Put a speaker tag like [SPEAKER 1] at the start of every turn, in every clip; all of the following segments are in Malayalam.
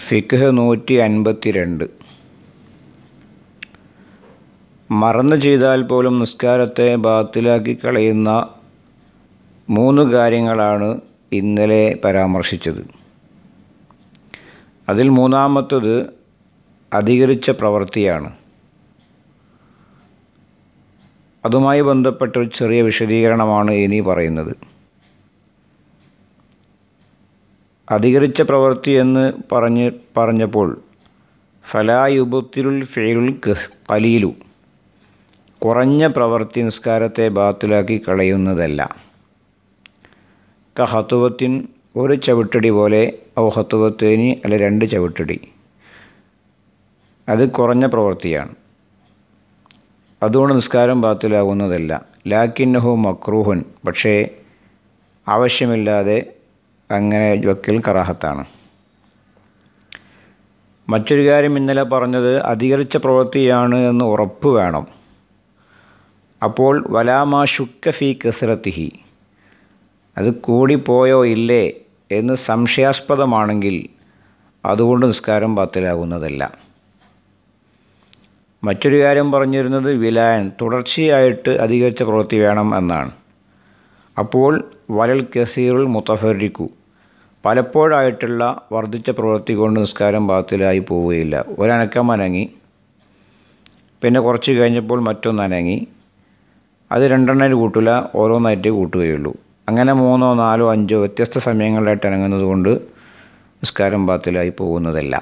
[SPEAKER 1] ഫിഖ് നൂറ്റി അൻപത്തി രണ്ട് മറന്നു ചെയ്താൽ പോലും നിസ്കാരത്തെ ബാത്തിലാക്കി കളയുന്ന മൂന്ന് കാര്യങ്ങളാണ് ഇന്നലെ പരാമർശിച്ചത് അതിൽ മൂന്നാമത്തത് അധികരിച്ച പ്രവൃത്തിയാണ് അതുമായി ബന്ധപ്പെട്ട ഒരു ചെറിയ വിശദീകരണമാണ് ഇനി പറയുന്നത് അധികരിച്ച പ്രവൃത്തി എന്ന് പറഞ്ഞ് പറഞ്ഞപ്പോൾ ഫലായുബത്തിലുൽ ഫെയിലുൽ കലീലു കുറഞ്ഞ പ്രവൃത്തി നിസ്കാരത്തെ ബാത്തിലാക്കി കളയുന്നതല്ല കഹത്തുവത്തിൻ ഒരു ചവിട്ടടി പോലെ ഔ ഹത്തുവത്തേനി അല്ല രണ്ട് ചവിട്ടടി അത് കുറഞ്ഞ പ്രവൃത്തിയാണ് അതുകൊണ്ട് നിസ്കാരം ബാത്തിലാകുന്നതല്ല ലാക്കിന്നഹു മക്രൂഹുൻ പക്ഷേ ആവശ്യമില്ലാതെ അങ്ങനെ വക്കൽ കറാഹത്താണ് മറ്റൊരു കാര്യം ഇന്നലെ പറഞ്ഞത് അധികരിച്ച പ്രവൃത്തിയാണ് എന്ന് ഉറപ്പ് വേണം അപ്പോൾ വലാമാ ഷുക്ക ഫി കസറത്തിഹി അത് കൂടിപ്പോയോ ഇല്ലേ എന്ന് സംശയാസ്പദമാണെങ്കിൽ അതുകൊണ്ട് നിസ്കാരം ബാത്തിലാകുന്നതല്ല മറ്റൊരു കാര്യം പറഞ്ഞിരുന്നത് വിലായൻ തുടർച്ചയായിട്ട് അധികരിച്ച പ്രവൃത്തി വേണം എന്നാണ് അപ്പോൾ വലൽ കസീറുൽ മുത്തഫരിക്കു പലപ്പോഴായിട്ടുള്ള വർദ്ധിച്ച പ്രവൃത്തി കൊണ്ട് നിസ്കാരം ബാത്തിലായി പോവുകയില്ല ഒരനക്കം അനങ്ങി പിന്നെ കുറച്ച് കഴിഞ്ഞപ്പോൾ മറ്റൊന്ന് അനങ്ങി അത് രണ്ടെണ്ണം കൂട്ടില്ല ഓരോന്നായിട്ട് കൂട്ടുകയുള്ളൂ അങ്ങനെ മൂന്നോ നാലോ അഞ്ചോ വ്യത്യസ്ത സമയങ്ങളിലായിട്ട് അനങ്ങുന്നത് കൊണ്ട് നിസ്കാരം ബാത്തിലായി പോകുന്നതല്ല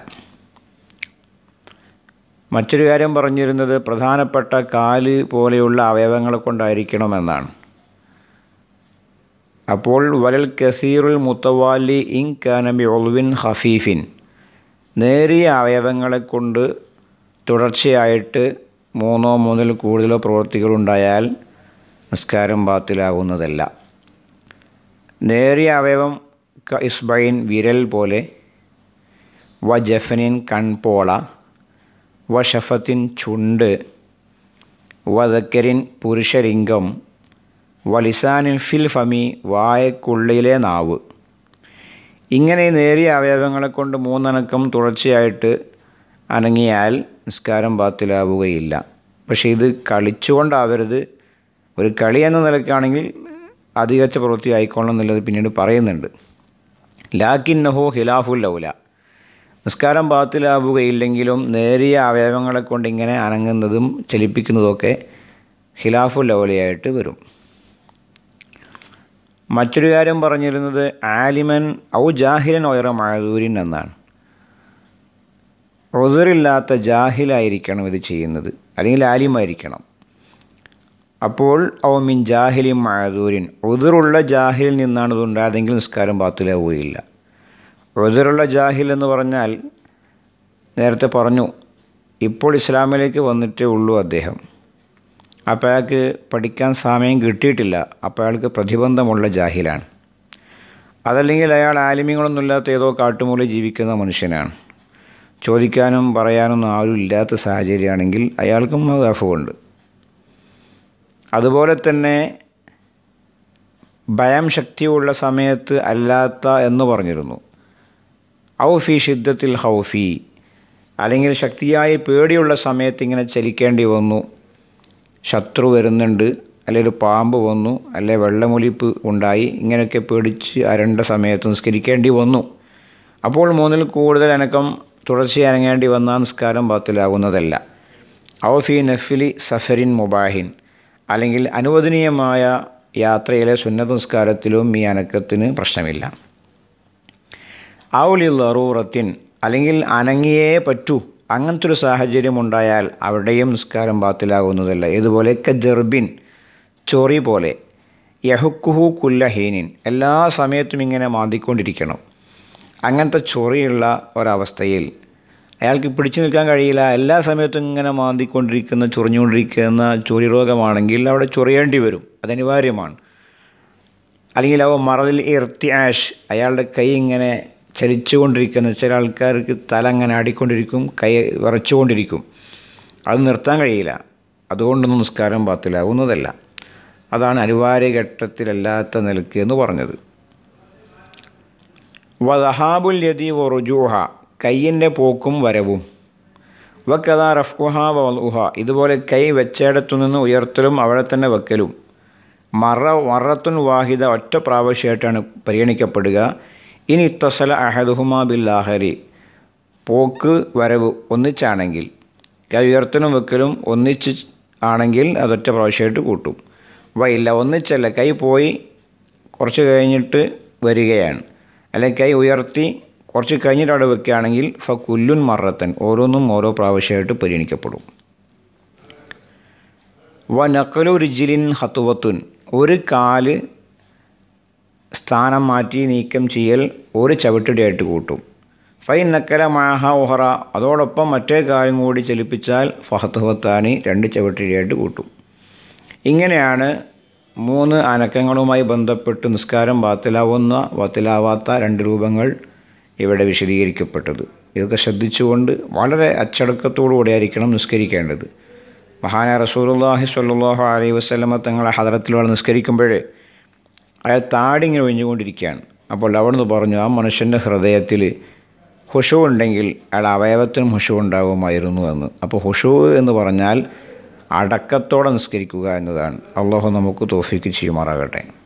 [SPEAKER 1] മറ്റൊരു കാര്യം പറഞ്ഞിരുന്നത് പ്രധാനപ്പെട്ട കാല് പോലെയുള്ള അവയവങ്ങളെ കൊണ്ടായിരിക്കണമെന്നാണ് അപ്പോൾ വലൽ കസീറുൽ മുത്തവാലി ഇൻ കാനബി ഒൽവിൻ ഹഫീഫിൻ നേരിയ അവയവങ്ങളെ കൊണ്ട് തുടർച്ചയായിട്ട് മൂന്നോ മൂന്നിൽ കൂടുതലോ പ്രവൃത്തികളുണ്ടായാൽ നിസ്കാരം ബാത്തിലാകുന്നതല്ല നേരിയ അവയവം ക ഇസ്ബൈൻ വിരൽ പോലെ വ ജഫനിൻ കൺപോള വ ഷഫത്തിൻ ചുണ്ട് വദക്കരിൻ പുരുഷലിംഗം വലിസാനിൻ ഫിൽ ഫമി വായക്കുള്ളിലെ നാവ് ഇങ്ങനെ നേരിയ അവയവങ്ങളെ കൊണ്ട് മൂന്നണക്കം തുടർച്ചയായിട്ട് അനങ്ങിയാൽ നിസ്കാരം ബാത്തിലാവുകയില്ല പക്ഷേ ഇത് കളിച്ചുകൊണ്ടാവരുത് ഒരു കളി എന്ന നിലക്കാണെങ്കിൽ അധികച്ച പ്രവൃത്തി ആയിക്കോളണം എന്നുള്ളത് പിന്നീട് പറയുന്നുണ്ട് ലാക്കിന്നഹോ ഹിലാഫുൽ ലൗല നിസ്കാരം ബാത്തിലാവുകയില്ലെങ്കിലും നേരിയ അവയവങ്ങളെ കൊണ്ട് ഇങ്ങനെ അനങ്ങുന്നതും ചലിപ്പിക്കുന്നതൊക്കെ ഖിലാഫുൽ ലൗലയായിട്ട് വരും മറ്റൊരു കാര്യം പറഞ്ഞിരുന്നത് ആലിമൻ ഔ ജാഹിലൻ ഒയറ മഴദൂരിൻ എന്നാണ് ഒതിറില്ലാത്ത ജാഹിലായിരിക്കണം ഇത് ചെയ്യുന്നത് അല്ലെങ്കിൽ ആലിമായിരിക്കണം അപ്പോൾ ഔ മിൻ ജാഹിലിൻ മഴദൂരിൻ ഒതിറുള്ള ജാഹിലിൽ നിന്നാണ് ഇതുണ്ടായതെങ്കിൽ നിസ്കാരം ബാത്തിലാവുകയില്ല ഒതിറുള്ള ജാഹിൽ എന്ന് പറഞ്ഞാൽ നേരത്തെ പറഞ്ഞു ഇപ്പോൾ ഇസ്ലാമിലേക്ക് വന്നിട്ടേ ഉള്ളൂ അദ്ദേഹം അപ്പോൾ അയാൾക്ക് പഠിക്കാൻ സമയം കിട്ടിയിട്ടില്ല അപ്പോൾ അയാൾക്ക് പ്രതിബന്ധമുള്ള ജാഹിലാണ് അതല്ലെങ്കിൽ അയാൾ ആലിമ്യങ്ങളൊന്നുമില്ലാത്ത ഏതോ കാട്ടുമൂലി ജീവിക്കുന്ന മനുഷ്യനാണ് ചോദിക്കാനും പറയാനൊന്നും ആരും ഇല്ലാത്ത സാഹചര്യമാണെങ്കിൽ അയാൾക്കും മതാഫുണ്ട് അതുപോലെ തന്നെ ഭയം ശക്തിയുള്ള സമയത്ത് അല്ലാത്ത എന്ന് പറഞ്ഞിരുന്നു ഔഫി ഷിദ്ദത്തിൽ ഹൗഫി അല്ലെങ്കിൽ ശക്തിയായി പേടിയുള്ള സമയത്ത് ഇങ്ങനെ ചലിക്കേണ്ടി വന്നു ശത്രു വരുന്നുണ്ട് അല്ലെങ്കിൽ ഒരു പാമ്പ് വന്നു അല്ലെ വെള്ളമൊലിപ്പ് ഉണ്ടായി ഇങ്ങനെയൊക്കെ പേടിച്ച് അരണ്ട സമയത്ത് നിസ്കരിക്കേണ്ടി വന്നു അപ്പോൾ മൂന്നിൽ കൂടുതൽ അനക്കം തുടർച്ചയായി അനങ്ങേണ്ടി വന്നാൽ നിസ്കാരം ബാത്തിലാകുന്നതല്ല ഔഫി നഫിലി സഫരിൻ മുബാഹിൻ അല്ലെങ്കിൽ അനുവദനീയമായ യാത്രയിലെ സുന്നത നിസ്കാരത്തിലും ഈ അനക്കത്തിന് പ്രശ്നമില്ല ഔലി ലറൂറത്തിൻ അല്ലെങ്കിൽ അനങ്ങിയേ പറ്റൂ അങ്ങനത്തെ ഒരു സാഹചര്യം ഉണ്ടായാൽ അവിടെയും നിസ്കാരം ബാത്തിലാകുന്നതല്ല ഇതുപോലെ ജർബിൻ ചൊറി പോലെ യഹുക്കുഹു കുല്ലഹീനിൻ എല്ലാ സമയത്തും ഇങ്ങനെ മാന്തിക്കൊണ്ടിരിക്കണം അങ്ങനത്തെ ചൊറിയുള്ള ഒരവസ്ഥയിൽ അയാൾക്ക് പിടിച്ചു നിൽക്കാൻ കഴിയില്ല എല്ലാ സമയത്തും ഇങ്ങനെ മാന്തിക്കൊണ്ടിരിക്കുന്ന ചൊറിഞ്ഞുകൊണ്ടിരിക്കുന്ന ചൊറി രോഗമാണെങ്കിൽ അവിടെ ചൊറിയേണ്ടി വരും അതനിവാര്യമാണ് അല്ലെങ്കിൽ അവ മറലിൽ ഇർത്തിയാഷ് അയാളുടെ കൈ ഇങ്ങനെ ചലിച്ചുകൊണ്ടിരിക്കുന്ന ചില ആൾക്കാർക്ക് തല അങ്ങനെ ആടിക്കൊണ്ടിരിക്കും കൈ വിറച്ചുകൊണ്ടിരിക്കും അത് നിർത്താൻ കഴിയില്ല അതുകൊണ്ടൊന്നും നിസ്കാരം ബാത്തിലാവുന്നതല്ല അതാണ് അനിവാര്യ ഘട്ടത്തിലല്ലാത്ത നിലയ്ക്ക് എന്ന് പറഞ്ഞത് വദഹാബുൽ യതി വറുജൂഹ കയ്യിൻ്റെ പോക്കും വരവും വക്കഥ റഫ്കുഹ വൽഉഹ ഇതുപോലെ കൈ വെച്ചയിടത്തു നിന്ന് ഉയർത്തലും അവിടെ തന്നെ വെക്കലും മറ മറത്തുൻ വാഹിദ ഒറ്റ പ്രാവശ്യമായിട്ടാണ് പരിഗണിക്കപ്പെടുക ഇനി ഇത്തസല അഹദുഹുമാ ബില്ലാഹരി പോക്ക് വരവ് ഒന്നിച്ചാണെങ്കിൽ കൈ ഉയർത്തലും വെക്കലും ഒന്നിച്ച് ആണെങ്കിൽ അതൊറ്റ പ്രാവശ്യമായിട്ട് കൂട്ടും വയില്ല ഒന്നിച്ചല്ല കൈ പോയി കുറച്ച് കഴിഞ്ഞിട്ട് വരികയാണ് അല്ലെങ്കിൽ കൈ ഉയർത്തി കുറച്ച് കഴിഞ്ഞിട്ട് അവിടെ വെക്കുകയാണെങ്കിൽ ഫ കുല്ലുൻ മറത്തൻ ഓരോന്നും ഓരോ പ്രാവശ്യമായിട്ട് പരിഗണിക്കപ്പെടും വ നക്കലു രിജിലിൻ ഹത്തുവത്തുൻ ഒരു കാല് സ്ഥാനം മാറ്റി നീക്കം ചെയ്യൽ ഒരു ചവിട്ടിടിയായിട്ട് കൂട്ടും ഫൈ നക്കല മാഹ ഉഹറ അതോടൊപ്പം മറ്റേ കാലും കൂടി ചലിപ്പിച്ചാൽ ഫഹത്തുഹത്താനി രണ്ട് ചവിട്ടിടിയായിട്ട് കൂട്ടും ഇങ്ങനെയാണ് മൂന്ന് അനക്കങ്ങളുമായി ബന്ധപ്പെട്ട് നിസ്കാരം ബാത്തിലാവുന്ന ബാത്തിലാവാത്ത രണ്ട് രൂപങ്ങൾ ഇവിടെ വിശദീകരിക്കപ്പെട്ടത് ഇതൊക്കെ ശ്രദ്ധിച്ചുകൊണ്ട് വളരെ അച്ചടക്കത്തോടുകൂടി ആയിരിക്കണം നിസ്കരിക്കേണ്ടത് മഹാന റസൂലുള്ളാഹി സ്വല്ലല്ലാഹു അലൈഹി വസല്ലമ തങ്ങളെ ഹദറത്തിലൂടെ നിസ്കരിക്കുമ്പോഴേ അയാൾ താടി ഇങ്ങനെ ഒഴിഞ്ഞുകൊണ്ടിരിക്കുകയാണ് അപ്പോൾ അവിടുന്ന് പറഞ്ഞു ആ മനുഷ്യൻ്റെ ഹൃദയത്തിൽ ഹുഷു ഉണ്ടെങ്കിൽ അയാൾ അവയവത്തിനും ഹുഷു ഉണ്ടാകുമായിരുന്നു എന്ന് അപ്പോൾ ഹുഷു എന്ന് പറഞ്ഞാൽ അടക്കത്തോടെ നിസ്കരിക്കുക എന്നതാണ് അള്ളാഹു നമുക്ക് തോഫിക്ക് ചെയ്യുമാറാകട്ടെ